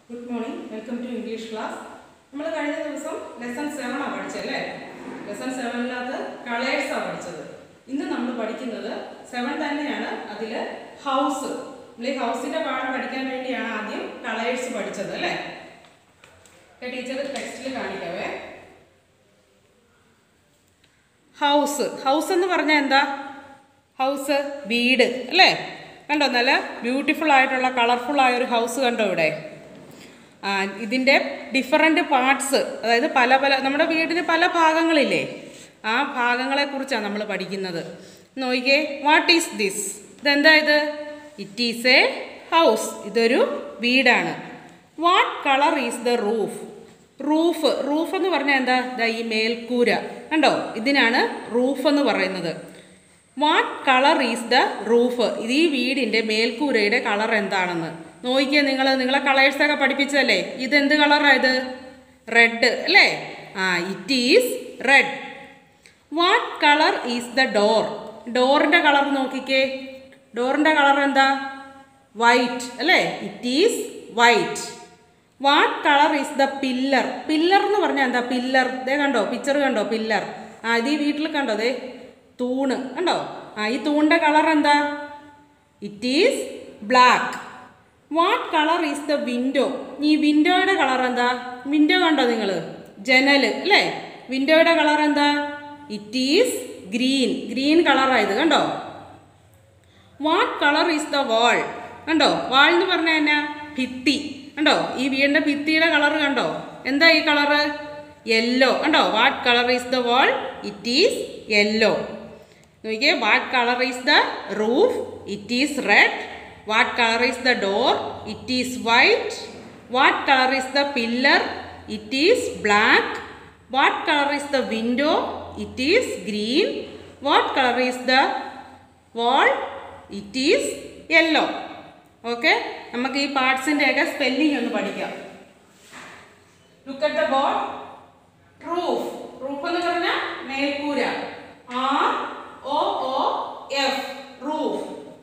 good morning welcome to English class നമ്മൾ കഴിഞ്ഞ ദിവസം ലെസൺ സെവൻ ആണ് പഠിച്ചല്ലേ ലെസൺ സെവനിനകത്ത് കളേഴ്സ് ആണ് പഠിച്ചത് ഇന്ന് നമ്മൾ പഠിക്കുന്നത് സെവൻ തന്നെയാണ് അതിൽ ഹൗസ് നമ്മൾ ഈ ഹൗസിന്റെ പാഠം പഠിക്കാൻ വേണ്ടിയാണ് ആദ്യം കളേഴ്സ് പഠിച്ചത് അല്ലേ ടീച്ചർ ടെക്സ്റ്റിൽ കാണിക്കാവേ ഹൗസ് ഹൗസ് എന്ന് പറഞ്ഞാൽ എന്താ ഹൗസ് വീട് അല്ലേ കണ്ടോ നല്ല ബ്യൂട്ടിഫുൾ ആയിട്ടുള്ള കളർഫുൾ ആയ ഒരു ഹൗസ് കണ്ടോ ഇവിടെ ആ, ഇതിൻ്റെ ഡിഫറെൻറ്റ് പാർട്സ് അതായത് പല പല നമ്മുടെ വീടിന് പല ഭാഗങ്ങളില്ലേ ആ ഭാഗങ്ങളെക്കുറിച്ചാണ് നമ്മൾ പഠിക്കുന്നത് നോക്കിക്കേ വാട്ട് ഈസ് ദിസ് ഇതെന്താ ഇത് ഇറ്റ് ഈസ് എ ഹൗസ് ഇതൊരു വീടാണ് what colour is the roof roof roof എന്ന് പറഞ്ഞാൽ എന്താ ദാ ഈ മേൽക്കൂര കണ്ടോ ഇതിനാണ് റൂഫ് എന്ന് പറയുന്നത് what colour is the roof ഇത് ഈ വീടിൻ്റെ മേൽക്കൂരയുടെ കളർ എന്താണെന്ന് നോക്കിയാൽ നിങ്ങൾ നിങ്ങളെ കളേഴ്സൊക്കെ പഠിപ്പിച്ചതല്ലേ ഇത് എന്ത് കളറായത് റെഡ് അല്ലേ ആ it is red what colour is the door ഡോറിൻ്റെ കളർ നോക്കിക്കേ ഡോറിൻ്റെ കളർ എന്താ വൈറ്റ് അല്ലേ it is white what colour is the pillar pillar എന്ന് പറഞ്ഞാൽ എന്താ പില്ലർ ദേ കണ്ടോ പിക്ചർ കണ്ടോ പില്ലർ ആ ഇത് ഈ വീട്ടിൽ കണ്ടോ ദേ തൂണ് കണ്ടോ ആ ഈ തൂണിൻ്റെ കളർ എന്താ it is black what colour is the window ഈ വിൻഡോയുടെ കളർ എന്താ വിൻഡോ കണ്ടോ നിങ്ങൾ ജനൽ അല്ലേ വിൻഡോയുടെ കളർ എന്താ ഇറ്റ് ഈസ് ഗ്രീൻ ഗ്രീൻ കളറായത് കണ്ടോ what colour is the wall കണ്ടോ വാൾ എന്ന് പറഞ്ഞാൽ എന്നാ ഭിത്തി കണ്ടോ ഈ വീടിന്റെ ഭിത്തിയുടെ കളർ കണ്ടോ എന്താ ഈ കളറ് യെല്ലോ കണ്ടോ what colour is the wall it is yellow നോക്കിയേ what colour is the roof it is red what colour is the door it is white what colour is the pillar it is black what colour is the window it is green what colour is the wall it is yellow okay നമുക്ക് ഈ പാർട്സിൻ്റെ ഒക്കെ spelling ഒന്ന് പഠിക്കാം look at the board roof roof എന്ന് പറഞ്ഞാൽ മേൽക്കൂര R O O F roof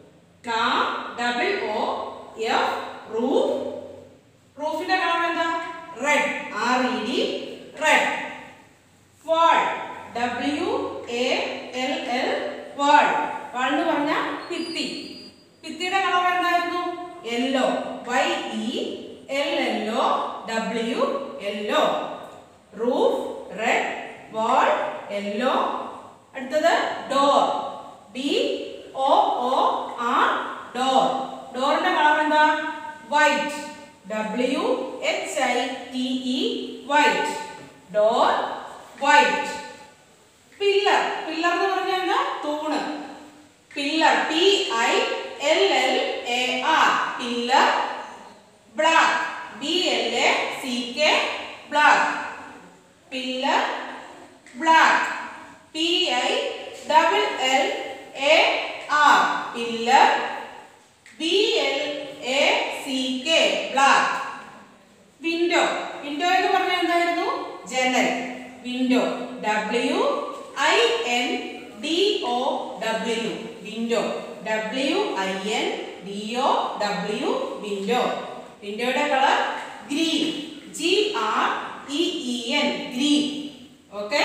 double O F roof റൂഫിന്റെ കളർ എന്താ red R E D red wall W A L L wall wall എന്ന് പറഞ്ഞാൽ ഭിത്തി ഭിത്തിയുടെ കളർ എന്തായിരുന്നു yellow Y E L L O W yellow roof red wall yellow അടുത്തത് door D O O R door ഡോറിന്റെ colour എന്താ white W H I T E white door white pillar pillar എന്ന് പറഞ്ഞാൽ എന്താ തൂണ് pillar P I L L A R pillar black B L A C K black pillar black P I double L A R pillar B L A C K black window window എന്ന് പറഞ്ഞാൽ എന്തായിരുന്നു ജനൽ window W I N D O W window W I N D O W window വിൻഡോയുടെ colour green G R E E N green okay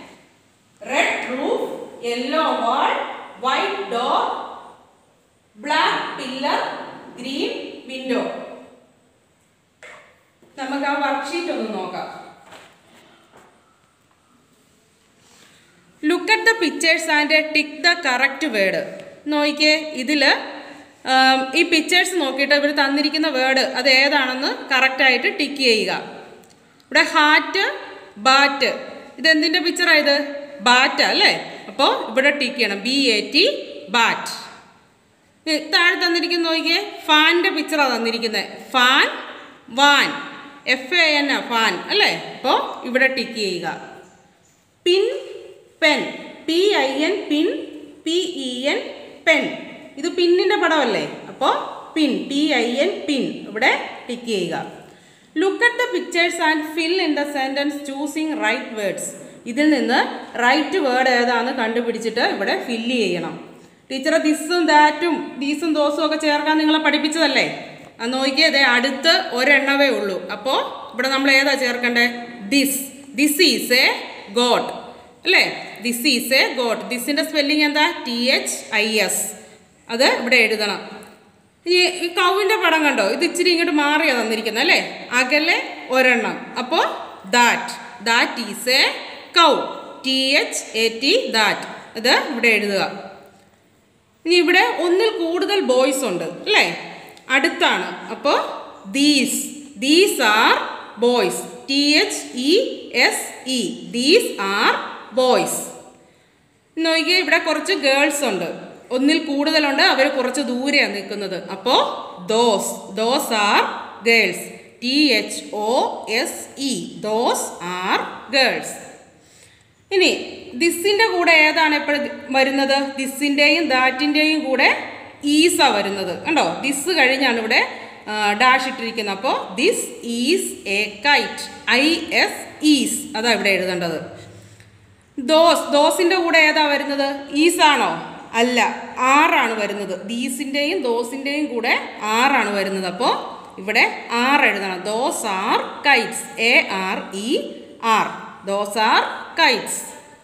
red roof yellow wall white door black pillar green window നമുക്ക് ആ worksheet ഒന്ന് നോക്കാം look at the pictures and tick the correct word നോക്കിക്കേ ഇതിൽ ഈ pictures നോക്കിയിട്ട് ഇവർ തന്നിരിക്കുന്ന വേർഡ് അത് ഏതാണെന്ന് കറക്റ്റായിട്ട് ടിക്ക് ചെയ്യുക ഇവിടെ ഹാറ്റ് ബാറ്റ് ഇതെന്തിൻ്റെ പിക്ചറായത് ബാറ്റ് അല്ലേ അപ്പോൾ ഇവിടെ ടിക്ക് ചെയ്യണം ബി എ ടി ബാറ്റ് താഴെ തന്നിരിക്കുന്ന നോക്കിയേ ഫാനിൻ്റെ പിക്ചറാണ് തന്നിരിക്കുന്നത് fan van F A N fan അല്ലേ അപ്പോൾ ഇവിടെ ടിക്ക് ചെയ്യുക pin pen P I N pin P E N pen ഇത് പിന്നിൻ്റെ പടമല്ലേ അപ്പോൾ pin P I N pin ഇവിടെ ടിക്ക് ചെയ്യുക look at the pictures and fill in the sentence choosing right words ഇതിൽ നിന്ന് റൈറ്റ് വേർഡ് ഏതാണെന്ന് കണ്ടുപിടിച്ചിട്ട് ഇവിടെ ഫില്ല് ചെയ്യണം ടീച്ചറെ ദിസും ദാറ്റും ദീസും ദോസും ഒക്കെ ചേർക്കാൻ നിങ്ങളെ പഠിപ്പിച്ചതല്ലേ അത് നോക്കിയേ ദേ അടുത്ത് ഒരെണ്ണവേ ഉള്ളൂ അപ്പോൾ ഇവിടെ നമ്മൾ ഏതാ ചേർക്കണ്ടേ this this is a goat അല്ലേ ദിസ് ഈസ് എ ഗോട്ട് ദിസിന്റെ സ്പെല്ലിംഗ് എന്താ ടി എച്ച് ഐ എസ് അത് ഇവിടെ എഴുതണം ഈ ഈ കൗവിന്റെ പടം കണ്ടോ ഇത് ഇച്ചിരി ഇങ്ങോട്ട് മാറിയാ തന്നിരിക്കുന്നത് അല്ലേ അകലെ ഒരെണ്ണം അപ്പോൾ that that is a cow T H A T that ഇത് ഇവിടെ എഴുതുക ഇനി ഇവിടെ ഒന്നിൽ കൂടുതൽ ബോയ്സ് ഉണ്ട് അല്ലേ അടുത്താണ് അപ്പോൾ these these are boys T H E S E these are boys നോക്കിയേ ഇവിടെ കുറച്ച് ഗേൾസ് ഉണ്ട് ഒന്നിൽ കൂടുതലുണ്ട് അവർ കുറച്ച് ദൂരെയാണ് നിൽക്കുന്നത് അപ്പോൾ those those are girls T H O S E those are girls ഇനി ദിസിന്റെ കൂടെ ഏതാണ് എപ്പോഴും വരുന്നത് ദിസിന്റെയും ദാറ്റിന്റെയും കൂടെ ഈസ വരുന്നത് കണ്ടോ ദിസ് കഴിഞ്ഞാണ് ഇവിടെ ഡാഷ് ഇട്ടിരിക്കുന്നത് അപ്പോൾ this is a kite I S is അതാ ഇവിടെ എഴുതേണ്ടത് ദോസ് ദോസിന്റെ കൂടെ ഏതാ വരുന്നത് ഈസ് ആണോ അല്ല ആറാണ് വരുന്നത് ദീസിന്റെയും ദോസിന്റെയും കൂടെ ആറാണ് വരുന്നത് അപ്പോൾ ഇവിടെ ആർ എഴുതണം those are kites A R E are those are kites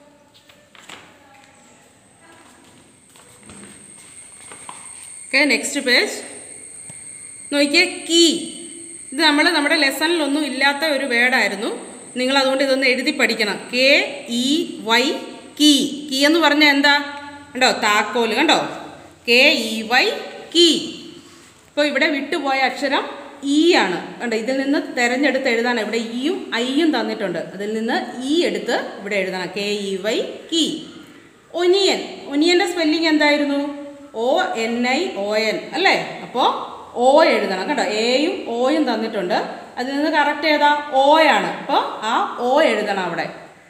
okay next page നോക്കിയേ കീ ഇത് നമ്മൾ നമ്മുടെ ലെസണിലൊന്നും ഇല്ലാത്ത ഒരു വേർഡായിരുന്നു നിങ്ങൾ അതുകൊണ്ട് ഇതൊന്ന് എഴുതി പഠിക്കണം K E Y key key എന്ന് പറഞ്ഞാൽ എന്താ കണ്ടോ താക്കോല് കണ്ടോ കെ ഇ വൈ കീ ഇപ്പോൾ ഇവിടെ വിട്ടുപോയ അക്ഷരം ഇ ആണ് കണ്ടോ ഇതിൽ നിന്ന് തിരഞ്ഞെടുത്ത് എഴുതാൻ ഇവിടെ ഇയും ഐയും തന്നിട്ടുണ്ട് അതിൽ നിന്ന് ഇ എടുത്ത് ഇവിടെ എഴുതണം K E Y key onion ഒനിയൻ്റെ സ്പെല്ലിംഗ് എന്തായിരുന്നു O N I O N അല്ലേ അപ്പോൾ ഓ എഴുതണം കേട്ടോ എയും ഓയും തന്നിട്ടുണ്ട് അതിൽ നിന്ന് കറക്റ്റ് ഏതാ ഓ ആണ് അപ്പോൾ ആ ഓ എഴുതണം അവിടെ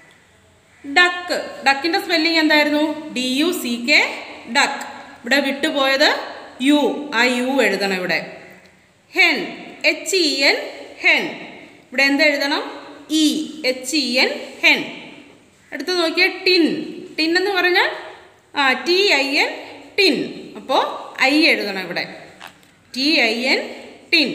ഡക്ക് ഡക്കിൻ്റെ സ്പെല്ലിംഗ് എന്തായിരുന്നു D U C K duck ഇവിടെ വിട്ടുപോയത് യു ആ യു എഴുതണം ഇവിടെ hen H E N hen ഇവിടെ എന്ത് എഴുതണം E H E N hen അടുത്ത് നോക്കിയാൽ ടിൻ ടിൻ എന്ന് പറഞ്ഞാൽ ആ ടി ഐ എൻ ടിൻ അപ്പോൾ ഐ എഴുതണം ഇവിടെ ടി ഐ എൻ ടിൻ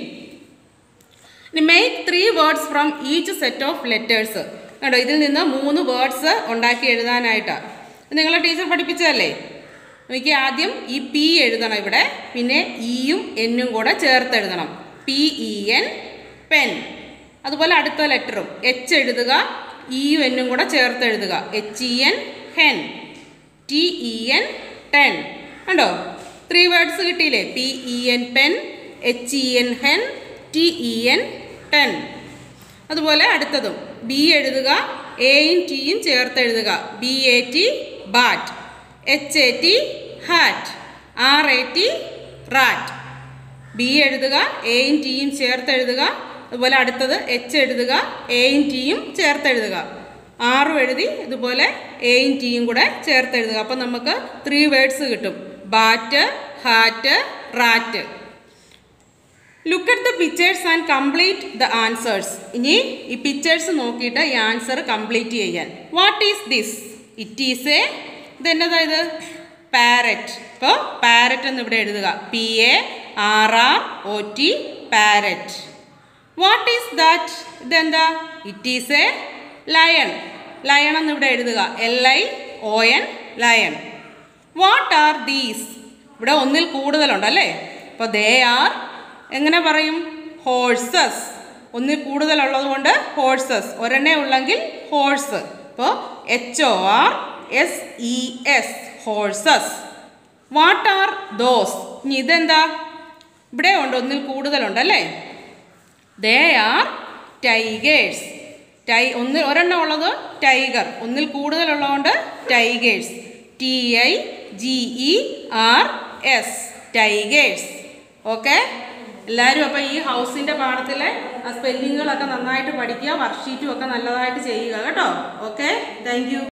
ഇനി make three words from each set of letters കണ്ടോ ഇതിൽ നിന്ന് മൂന്ന് വേർഡ്സ് ഉണ്ടാക്കി എഴുതാനായിട്ടാണ് നിങ്ങളെ ടീച്ചർ പഠിപ്പിച്ചതല്ലേ എനിക്ക് ആദ്യം ഈ പി എഴുതണം ഇവിടെ പിന്നെ ഇയും എന്നും കൂടെ ചേർത്ത് എഴുതണം പി ഇ എൻ പെൻ അതുപോലെ അടുത്ത ലെറ്ററും എച്ച് എഴുതുക ഇയും എന്നും കൂടെ ചേർത്ത് എഴുതുക H E N hen T E N ten കണ്ടോ ത്രീ വേർഡ്സ് കിട്ടിയില്ലേ P E N pen H E N hen T E N ten അതുപോലെ അടുത്തതും ബി എഴുതുക എയും ടിയും ചേർത്ത് എഴുതുക B A T bat H A T hat R A T rat B എഴുതുക എയും ടിയും ചേർത്ത് എഴുതുക അതുപോലെ അടുത്തത് എച്ച് എഴുതുക എയും ടിയും ചേർത്ത് എഴുതുക ആറും എഴുതി ഇതുപോലെ എയും ടിയും കൂടെ ചേർത്ത് എഴുതുക അപ്പം നമുക്ക് ത്രീ വേർഡ്സ് കിട്ടും bat hat rat look at the pictures and complete the answers ഇനി ഈ പിക്ചേഴ്സ് നോക്കിയിട്ട് ഈ ആൻസർ കംപ്ലീറ്റ് ചെയ്യാൻ what is this it is a ഇതെന്നതാ ഇത് പാരറ്റ് ഇപ്പോൾ പാരറ്റ് എന്ന് ഇവിടെ എഴുതുക P A R R O T parrot what is that ഇതെന്താ it is a lion lion എന്ന് ഇവിടെ എഴുതുക L I O N lion what are these ഇവിടെ ഒന്നിൽ കൂടുതലുണ്ട് അല്ലേ അപ്പോൾ ദേ ആർ എങ്ങനെ പറയും ഹോഴ്സസ് ഒന്നിൽ കൂടുതലുള്ളത് കൊണ്ട് ഹോഴ്സസ് ഒരെണ്ണേ ഉള്ളെങ്കിൽ ഹോഴ്സ് അപ്പോൾ H O R S E S horses what are those ഇനി ഇതെന്താ ഇവിടെ ഉണ്ട് ഒന്നിൽ കൂടുതലുണ്ട് അല്ലേ ദേ ആർ ടൈഗേഴ്സ് ടൈ ഒന്നിൽ ഒരെണ്ണം ഉള്ളത് ടൈഗർ ഒന്നിൽ കൂടുതലുള്ളതുകൊണ്ട് tigers T I G E R S tigers okay എല്ലാവരും അപ്പോൾ ഈ ഹൗസിൻ്റെ പാഠത്തിലെ സ്പെല്ലിങ്ങുകളൊക്കെ നന്നായിട്ട് പഠിക്കുക വർക്ക്ഷീറ്റും ഒക്കെ നല്ലതായിട്ട് ചെയ്യുക കേട്ടോ ഓക്കെ താങ്ക്